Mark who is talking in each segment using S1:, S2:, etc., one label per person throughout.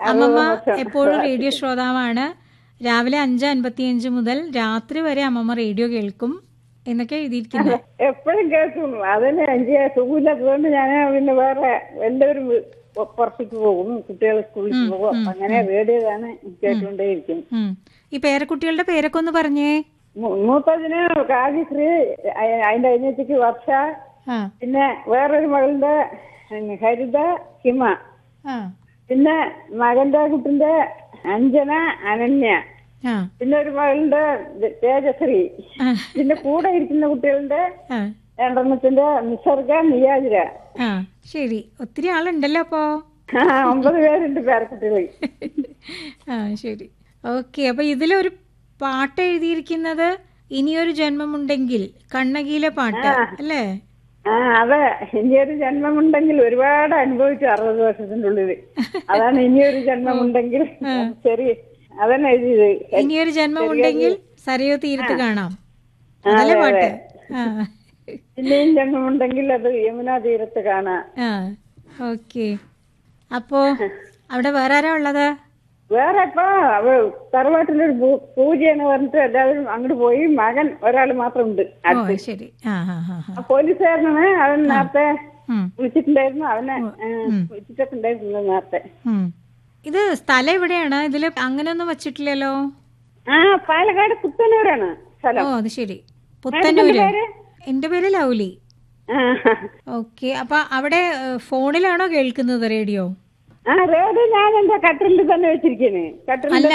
S1: അമ്മമ്മ
S2: അറുപത് വർഷം.
S1: എപ്പോഴും റേഡിയോ ശ്രോതാവാണ് രാവിലെ അഞ്ച് അൻപത്തിയഞ്ച് മുതൽ രാത്രി വരെ അമ്മമ്മ റേഡിയോ കേൾക്കും എന്നൊക്കെ എഴുതിയിരിക്കുന്നത്
S2: എപ്പോഴും കേൾക്കും അതിന് എനിക്ക് സുഖമില്ലാത്തതുകൊണ്ട് ഞാൻ പിന്നെ വേറെ എല്ലാവരും വി- പുറത്തേക്ക് പോകും കുട്ടികൾ സ്കൂളിൽ പോകും അങ്ങനെ റേഡിയോയാണ് കേട്ടുകൊണ്ടേയിരിക്കും
S1: ഉം. ഈ പേരക്കുട്ടികളുടെ പേരൊക്കെ ഒന്ന് പറഞ്ഞേ
S2: മൂ- മൂത്തതിന് കാവ്യശ്രീ അ- അതിന്റെ അനിയത്തിക്ക് വർഷ
S1: ആ
S2: പിന്നെ വേറൊരു മകളുടെ ഉം, ഹരിത ഹിമ
S1: ആ
S2: പിന്നെ മകന്റെ കുട്ടിന്റെ അഞ്ജന അനന്യ
S1: ആ
S2: പിന്നെ ഒരു മകളുടെ തേജശ്രീ
S1: ആ,
S2: പിന്നെ കൂടെ ഇരിക്കുന്ന കുട്ടികളുടെ
S1: ആ
S2: രണ്ടെണ്ണത്തിന്റെ നിസർഗ നിയാജിര
S1: ആ ശരി ഒത്തിരി ആളുണ്ടല്ലോ അപ്പോ
S2: ആ, ഒമ്പത് പേരുണ്ട് പേരക്കുട്ടികൾ
S1: ആ ശരി ഓക്കെ അപ്പൊ ഇതിലൊരു പാട്ട് എഴുതിയിരിക്കുന്നത് ഇനിയൊരു ജന്മമുണ്ടെങ്കിൽ കണ്ണകിയിലെ പാട്ട് അല്ലേ
S2: ആ അതെ ഇനിയൊരു ജന്മമുണ്ടെങ്കിൽ ഒരുപാട് അനുഭവിച്ചു അറുപത് വർഷത്തിന്റെ ഉള്ളില് അതാണ് ഇനിയൊരു ജന്മമുണ്ടെങ്കിൽ ശരി അതന്നെ എഴുതിയത്
S1: ഇനിയൊരു ജന്മമുണ്ടെങ്കിൽ സരയോ തീരത്ത് കാണാം അതല്ലേ പാട്ട് ആ
S2: ഇനിയും ജന്മമുണ്ടെങ്കിൽ അത് യമുനാ തീരത്ത് കാണാം
S1: ആ ഓക്കെ അപ്പോ അവിടെ വേറെ ആരാ ഉള്ളത്
S2: വേറെ ഇപ്പൊ അവ തറവാട്ടിലൊരു പൂ- പൂജയാണ് പറഞ്ഞിട്ട് എല്ലാവരും അങ്ങോട്ട് പോയി മകൻ ഒരാൾ മാത്രം ഉണ്ട്
S1: ഓ ശരി ആ ആ ആ ആ.
S2: ആ പോലീസുകാരനാണ് അവൻ നേരത്തെ
S1: ഉം,
S2: വിളിച്ചിട്ടുണ്ടായിരുന്നു അവനെ ഏ, വിളിച്ചിട്ടൊക്കെ ഉണ്ടായിരുന്നു നേരത്തെ
S1: ഉം. ഇത് സ്ഥലം എവിടെയാണ് ഇതില് അങ്ങനെയൊന്നും വച്ചിട്ടില്ലല്ലോ
S2: ആ പാലക്കാട് പുത്തനൂരാണ്
S1: ഓ
S2: സ്ഥലം
S1: അത് ശരി പുത്തന്നൂര്
S2: പേര്?
S1: എന്റെ പേര് ലൗലി
S2: ആ
S1: ഓക്കെ അപ്പൊ അവിടെ ഏഹ്, ഫോണിലാണോ കേൾക്കുന്നത് റേഡിയോ
S2: ആ റേഡിയോ ഞാൻ എന്റെ കട്ടിലിൽ തന്നെ വെച്ചിരിക്കുന്നു കട്ടിലിൽ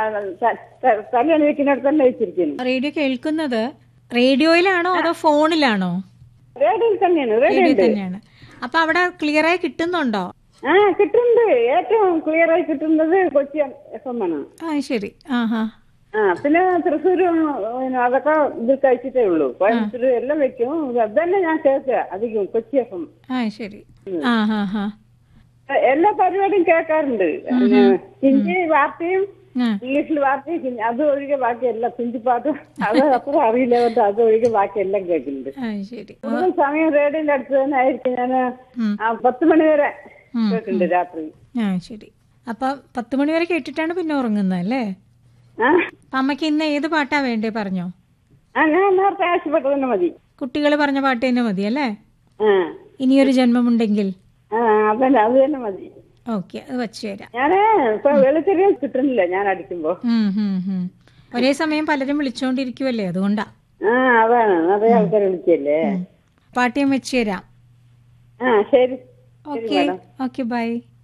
S2: തലയാണ് വെക്കുന്നിടത്ത് തന്നെ വെച്ചിരിക്കുന്നു
S1: റേഡിയോ കേൾക്കുന്നത് റേഡിയോയിലാണോ അതോ ഫോണിലാണോ
S2: റേഡിയോയിൽ തന്നെയാണ് റേഡിയോ
S1: റേഡിയോ
S2: ഉണ്ട്
S1: തന്നെയാണ് അപ്പൊ അവിടെ ക്ലിയർ ആയി കിട്ടുന്നുണ്ടോ
S2: ആ കിട്ടുന്നുണ്ട് ഏറ്റവും ക്ലിയർ ആയി കിട്ടുന്നത് കൊച്ചി എഫ് എം ആണ്
S1: ആ ശരി ആ ഹാ
S2: ആ പിന്നെ തൃശ്ശൂരും പിന്നെ അതൊക്കെ ഇത് കഴിച്ചിട്ടേ ഉള്ളൂ കോയമ്പത്തൂർ എല്ലാം വെക്കും അതന്നെ ഞാൻ കേൾക്കുക അധികം കൊച്ചി എഫ് എം
S1: ആ ശരി ആ ഹാ ഹാ
S2: എല്ലാ പരിപാടിയും കേൾക്കാറുണ്ട് പിന്നെ ഹിന്ദി വാർത്തയും
S1: ആ
S2: ഇംഗ്ലീഷിൽ വാർത്തയും ഹിന്ദി- അത് ഒഴികെ ബാക്കി എല്ലാം ഹിന്ദി പാട്ടും അത് അത്ര അറിയില്ല കൊണ്ട് അത് ഒഴികെ ബാക്കി എല്ലാം കേൾക്കുന്നുണ്ട്
S1: ആ ശരി
S2: കൂടുതൽ സമയം റേഡിയോന്റെ അടുത്ത് തന്നെ ആയിരിക്കും ഞാൻ
S1: ഉം.
S2: പത്ത് മണി വരെ
S1: ഉം,
S2: കേൾക്കുന്നുണ്ട് രാത്രി
S1: ആ ശരി അപ്പൊ പത്ത് മണി വരെ കേട്ടിട്ടാണ് പിന്നെ ഉറങ്ങുന്നത് അല്ലേ
S2: ആ
S1: അപ്പൊ അമ്മയ്ക്ക് ഇന്ന് ഏത് പാട്ടാ വേണ്ടേ പറഞ്ഞോ
S2: ആ ഞാൻ നേരത്തെ ആവശ്യപ്പെട്ടത് തന്നെ മതി
S1: കുട്ടികൾ പറഞ്ഞ പാട്ട് തന്നെ മതി അല്ലേ
S2: ആ
S1: ഇനിയൊരു ജന്മമുണ്ടെങ്കിൽ
S2: ആ അതന്നെ അത് തന്നെ മതി
S1: ഓക്കെ അത് വച്ചു തരാം
S2: ഞാന് ഇപ്പൊ വെളിച്ചെറിയാൻ കിട്ടുന്നില്ല ഞാൻ അടിക്കുമ്പോ
S1: ഉം, ഉം, ഉം. ഒരേ സമയം പലരും വിളിച്ചോണ്ടിരിക്കുവല്ലേ അതുകൊണ്ടാ
S2: ആ അതാണ് നിറയെ ആൾക്കാർ വിളിക്കല്ലേ
S1: പാട്ട് ഞാൻ വെച്ചു തരാം
S2: ആ ശരി
S1: ഓക്കെ ഓക്കെ ബൈ